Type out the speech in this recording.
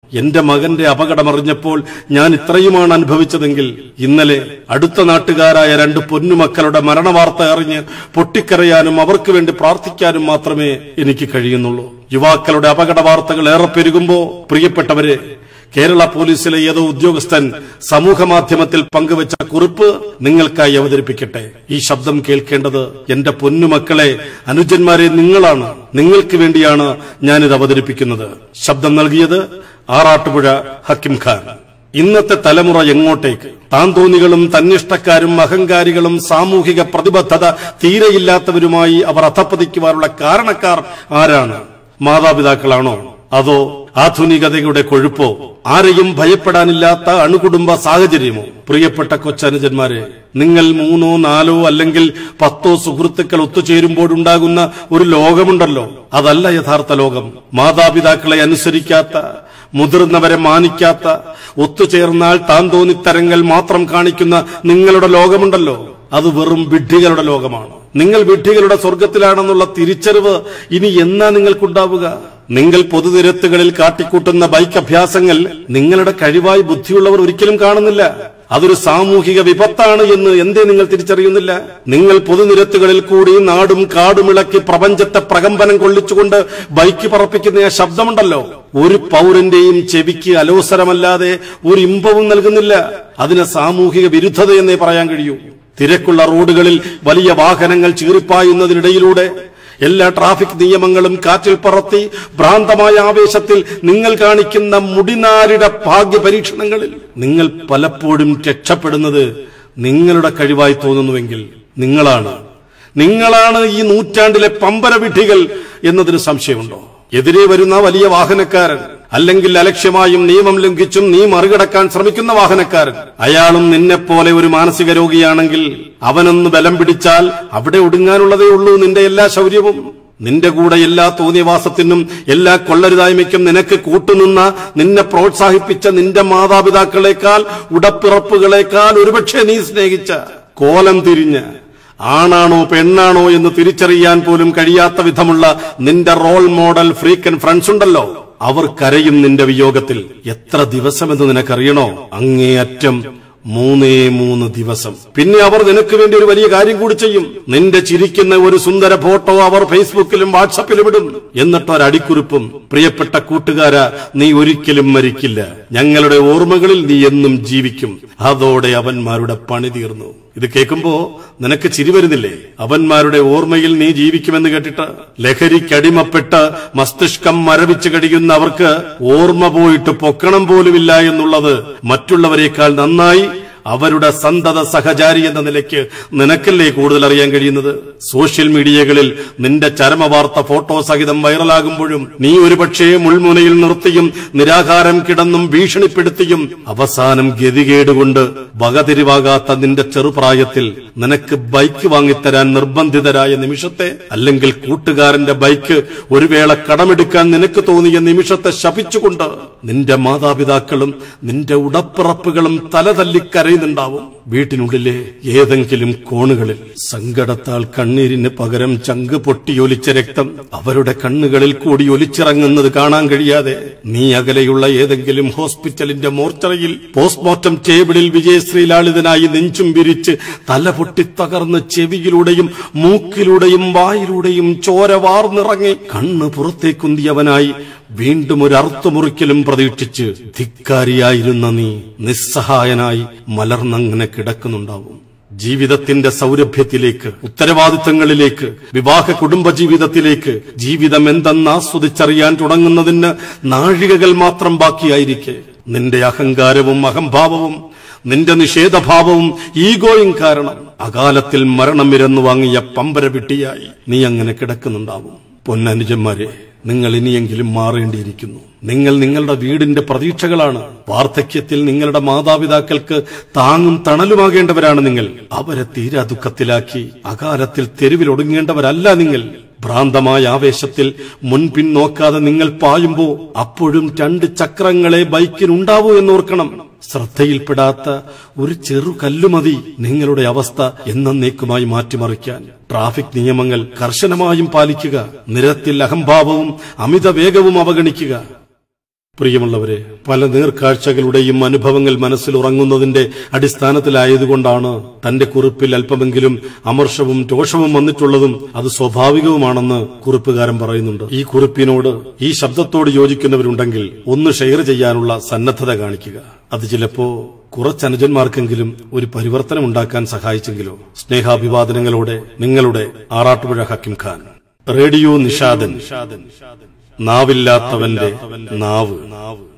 എന്റെ മകന്റെ അപകടമറിഞ്ഞപ്പോൾ ഞാൻ ഇത്രയുമാണ് അനുഭവിച്ചതെങ്കിൽ ഇന്നലെ അടുത്ത നാട്ടുകാരായ രണ്ട് പൊന്നുമക്കളുടെ മരണവാർത്ത അറിഞ്ഞ് പൊട്ടിക്കരയാനും അവർക്ക് വേണ്ടി പ്രാർത്ഥിക്കാനും മാത്രമേ എനിക്ക് കഴിയുന്നുള്ളൂ യുവാക്കളുടെ അപകട വാർത്തകൾ ഏറെ പെരുകുമ്പോ പ്രിയപ്പെട്ടവരെ കേരള പോലീസിലെ ഏതോ ഉദ്യോഗസ്ഥൻ സമൂഹ മാധ്യമത്തിൽ പങ്കുവച്ച കുറിപ്പ് നിങ്ങൾക്കായി അവതരിപ്പിക്കട്ടെ ഈ ശബ്ദം കേൾക്കേണ്ടത് എന്റെ പൊന്നുമക്കളെ അനുജന്മാരെ നിങ്ങളാണ് നിങ്ങൾക്ക് വേണ്ടിയാണ് ഞാനിത് അവതരിപ്പിക്കുന്നത് ശബ്ദം നൽകിയത് ആറാട്ടുപുഴ ഹക്കിം ഖാൻ ഇന്നത്തെ തലമുറ എങ്ങോട്ടേക്ക് താൻ തോന്നികളും തന്നിഷ്ടക്കാരും അഹങ്കാരികളും സാമൂഹിക പ്രതിബദ്ധത തീരെയില്ലാത്തവരുമായി അവർ അധപ്പതിക്കുവാനുള്ള കാരണക്കാർ ആരാണ് മാതാപിതാക്കളാണോ അതോ ആധുനികതയുടെ കൊഴുപ്പോ ആരെയും ഭയപ്പെടാനില്ലാത്ത അണുകുടുംബ സാഹചര്യമോ പ്രിയപ്പെട്ട കൊച്ചനുജന്മാരെ നിങ്ങൾ മൂന്നോ നാലോ അല്ലെങ്കിൽ പത്തോ സുഹൃത്തുക്കൾ ഒത്തുചേരുമ്പോഴുണ്ടാകുന്ന ഒരു ലോകമുണ്ടല്ലോ അതല്ല യഥാർത്ഥ ലോകം മാതാപിതാക്കളെ അനുസരിക്കാത്ത മുതിർന്നവരെ മാനിക്കാത്ത ഒത്തുചേർന്നാൽ താൻ തോന്നിത്തരങ്ങൾ മാത്രം കാണിക്കുന്ന നിങ്ങളുടെ ലോകമുണ്ടല്ലോ അത് വെറും വിഡ്ഢികളുടെ ലോകമാണ് നിങ്ങൾ വിഡ്ഢികളുടെ സ്വർഗത്തിലാണെന്നുള്ള തിരിച്ചറിവ് ഇനി എന്നാ നിങ്ങൾക്കുണ്ടാവുക നിങ്ങൾ പൊതുനിരത്തുകളിൽ കാട്ടിക്കൂട്ടുന്ന ബൈക്ക് അഭ്യാസങ്ങൾ നിങ്ങളുടെ കഴിവായി ബുദ്ധിയുള്ളവർ ഒരിക്കലും കാണുന്നില്ല അതൊരു സാമൂഹിക വിപത്താണ് എന്ന് എന്തേ നിങ്ങൾ തിരിച്ചറിയുന്നില്ല നിങ്ങൾ പൊതുനിരത്തുകളിൽ കൂടി നാടും കാടുമിളക്കി പ്രപഞ്ചത്തെ പ്രകമ്പനം കൊള്ളിച്ചുകൊണ്ട് ബൈക്ക് പറപ്പിക്കുന്ന ആ ശബ്ദമുണ്ടല്ലോ ഒരു പൗരന്റെയും ചെവിക്ക് അലോസരമല്ലാതെ ഒരു ഇമ്പവും നൽകുന്നില്ല അതിന് സാമൂഹിക വിരുദ്ധത എന്നേ പറയാൻ കഴിയൂ തിരക്കുള്ള റോഡുകളിൽ വലിയ വാഹനങ്ങൾ ചീറിപ്പായുന്നതിനിടയിലൂടെ എല്ലാ ട്രാഫിക് നിയമങ്ങളും കാറ്റിൽ പറത്തി ഭ്രാന്തമായ ആവേശത്തിൽ നിങ്ങൾ കാണിക്കുന്ന മുടിനാരിട ഭാഗ്യ പരീക്ഷണങ്ങളിൽ നിങ്ങൾ പലപ്പോഴും രക്ഷപ്പെടുന്നത് നിങ്ങളുടെ കഴിവായി തോന്നുന്നുവെങ്കിൽ നിങ്ങളാണ് നിങ്ങളാണ് ഈ നൂറ്റാണ്ടിലെ പമ്പര വിഡ്ഢികൾ എന്നതിന് സംശയമുണ്ടോ എതിരെ വരുന്ന വലിയ വാഹനക്കാരൻ അല്ലെങ്കിൽ അലക്ഷ്യമായും നിയമം ലംഘിച്ചും നീ മറികടക്കാൻ ശ്രമിക്കുന്ന വാഹനക്കാരൻ അയാളും നിന്നെപ്പോലെ ഒരു മാനസിക രോഗിയാണെങ്കിൽ അവനൊന്ന് ബലം പിടിച്ചാൽ അവിടെ ഒടുങ്ങാനുള്ളതേ ഉള്ളൂ നിന്റെ എല്ലാ ശൗര്യവും നിന്റെ കൂടെ എല്ലാ തോന്നിയവാസത്തിനും എല്ലാ കൊള്ളരുതായ്മയ്ക്കും നിനക്ക് കൂട്ടുനിന്ന നിന്നെ പ്രോത്സാഹിപ്പിച്ച നിന്റെ മാതാപിതാക്കളെക്കാൾ ഉടപ്പിറപ്പുകളെക്കാൾ ഒരുപക്ഷെ നീ സ്നേഹിച്ച കോലം തിരിഞ്ഞ് ആണാണോ പെണ്ണാണോ എന്ന് തിരിച്ചറിയാൻ പോലും കഴിയാത്ത വിധമുള്ള നിന്റെ റോൾ മോഡൽ ഫ്രീക്കൻ ഫ്രണ്ട്സ് ഉണ്ടല്ലോ അവർ കരയും നിന്റെ വിയോഗത്തിൽ എത്ര ദിവസമെന്ന് നിനക്കറിയണോ അങ്ങേയറ്റം മൂന്നേ മൂന്ന് ദിവസം പിന്നെ അവർ നിനക്ക് വേണ്ടി ഒരു വലിയ കാര്യം കൂടി ചെയ്യും നിന്റെ ചിരിക്കുന്ന ഒരു സുന്ദര ഫോട്ടോ അവർ ഫേസ്ബുക്കിലും വാട്സപ്പിലും ഇടും എന്നിട്ട് ഒരടിക്കുറിപ്പും പ്രിയപ്പെട്ട കൂട്ടുകാര നീ ഒരിക്കലും മരിക്കില്ല ഞങ്ങളുടെ ഓർമ്മകളിൽ നീ എന്നും ജീവിക്കും അതോടെ അവന്മാരുടെ പണി തീർന്നു ഇത് കേൾക്കുമ്പോ നിനക്ക് ചിരി വരുന്നില്ലേ അവന്മാരുടെ ഓർമ്മയിൽ നീ ജീവിക്കുമെന്ന് കേട്ടിട്ട് ലഹരിക്കടിമപ്പെട്ട് മസ്തിഷ്കം മരവിച്ച് കഴിയുന്ന അവർക്ക് ഓർമ്മ പോയിട്ട് പൊക്കണം പോലുമില്ല എന്നുള്ളത് മറ്റുള്ളവരെക്കാൾ നന്നായി അവരുടെ സന്തത സഹചാരി എന്ന നിലയ്ക്ക് നിനക്കല്ലേ കൂടുതൽ അറിയാൻ കഴിയുന്നത് സോഷ്യൽ മീഡിയകളിൽ നിന്റെ ചരമവാർത്ത ഫോട്ടോ സഹിതം വൈറലാകുമ്പോഴും നീ ഒരുപക്ഷേ മുൾമുനയിൽ നിർത്തിയും നിരാകാരം കിടന്നും ഭീഷണിപ്പെടുത്തിയും അവസാനം ഗതികേടുകൊണ്ട് വകതിരിവാകാത്ത നിന്റെ ചെറുപ്രായത്തിൽ നിനക്ക് ബൈക്ക് വാങ്ങിത്തരാൻ നിർബന്ധിതരായ നിമിഷത്തെ അല്ലെങ്കിൽ കൂട്ടുകാരന്റെ ബൈക്ക് ഒരു വേള കടമെടുക്കാൻ നിനക്ക് തോന്നിയ നിമിഷത്തെ ശപിച്ചുകൊണ്ട് നിന്റെ മാതാപിതാക്കളും നിന്റെ ഉടപ്പിറപ്പുകളും തലതല്ലി കരയുന്നുണ്ടാവും വീട്ടിനുള്ളിലെ ഏതെങ്കിലും കോണുകളിൽ സങ്കടത്താൽ കണ്ണീരിന് പകരം ചങ്ക് പൊട്ടിയൊലിച്ച രക്തം അവരുടെ കണ്ണുകളിൽ കൂടി ഒലിച്ചിറങ്ങുന്നത് കാണാൻ കഴിയാതെ നീ അകലെയുള്ള ഏതെങ്കിലും ഹോസ്പിറ്റലിന്റെ മോർച്ചറിയിൽ പോസ്റ്റ്മോർട്ടം ടേബിളിൽ വിജയശ്രീലാളിതനായി നെഞ്ചും വിരിച്ച് തല പൊട്ടിത്തകർന്ന് ചെവിയിലൂടെയും മൂക്കിലൂടെയും വായിലൂടെയും ചോര വാർന്നിറങ്ങി കണ്ണ് പുറത്തേക്കുന്തിയവനായി വീണ്ടും ഒരു അർത്ഥമുറിക്കലും പ്രതീക്ഷിച്ച് ധിക്കാരിയായിരുന്ന നീ നിസ്സഹായനായി മലർന്നങ്ങനെ കിടക്കുന്നുണ്ടാവും ജീവിതത്തിന്റെ സൗരഭ്യത്തിലേക്ക് ഉത്തരവാദിത്തങ്ങളിലേക്ക് വിവാഹ കുടുംബജീവിതത്തിലേക്ക് ജീവിതം എന്തെന്ന് ആസ്വദിച്ചറിയാൻ തുടങ്ങുന്നതിന് നാഴികകൾ മാത്രം ബാക്കിയായിരിക്കെ നിന്റെ അഹങ്കാരവും അഹംഭാവവും നിന്റെ നിഷേധഭാവവും ഈഗോയും കാരണം അകാലത്തിൽ മരണം ഇരന്നു വാങ്ങിയ പമ്പര വിട്ടിയായി നീ അങ്ങനെ കിടക്കുന്നുണ്ടാവും പൊന്നനുജന്മാരെ നിങ്ങൾ ഇനിയെങ്കിലും മാറേണ്ടിയിരിക്കുന്നു നിങ്ങൾ നിങ്ങളുടെ വീടിന്റെ പ്രതീക്ഷകളാണ് വാർദ്ധക്യത്തിൽ നിങ്ങളുടെ മാതാപിതാക്കൾക്ക് താങ്ങും തണലുമാകേണ്ടവരാണ് നിങ്ങൾ അവരെ തീരാ ദുഃഖത്തിലാക്കി അകാലത്തിൽ തെരുവിൽ ഒടുങ്ങേണ്ടവരല്ല നിങ്ങൾ ഭ്രാന്തമായ ആവേശത്തിൽ മുൻപിൻ നോക്കാതെ നിങ്ങൾ പായുമ്പോ അപ്പോഴും രണ്ട് ചക്രങ്ങളെ ബൈക്കിനുണ്ടാവൂ എന്നോർക്കണം ശ്രദ്ധയിൽപ്പെടാത്ത ഒരു ചെറു കല്ലുമതി നിങ്ങളുടെ അവസ്ഥ എന്നേക്കുമായി മാറ്റിമറിക്കാൻ ട്രാഫിക് നിയമങ്ങൾ കർശനമായും പാലിക്കുക നിരത്തിൽ അഹംഭാവവും അമിത വേഗവും അവഗണിക്കുക പ്രിയമുള്ളവരെ പല നേർക്കാഴ്ചകളുടെയും അനുഭവങ്ങൾ മനസ്സിൽ ഉറങ്ങുന്നതിന്റെ അടിസ്ഥാനത്തിലായതുകൊണ്ടാണ് തന്റെ കുറിപ്പിൽ അല്പമെങ്കിലും അമർഷവും രോഷവും വന്നിട്ടുള്ളതും അത് സ്വാഭാവികവുമാണെന്ന് കുറിപ്പുകാരൻ പറയുന്നുണ്ട് ഈ കുറിപ്പിനോട് ഈ ശബ്ദത്തോട് യോജിക്കുന്നവരുണ്ടെങ്കിൽ ഒന്ന് ഷെയർ ചെയ്യാനുള്ള സന്നദ്ധത കാണിക്കുക അത് ചിലപ്പോ കുറച്ചനുജന്മാർക്കെങ്കിലും ഒരു പരിവർത്തനം ഉണ്ടാക്കാൻ സഹായിച്ചെങ്കിലോ സ്നേഹാഭിവാദനങ്ങളോടെ നിങ്ങളുടെ ആറാട്ടുപുഴ ഹക്കിം ഖാൻ റേഡിയോ നിഷാദൻ നാവില്ലാത്തവന്റെ നാവ്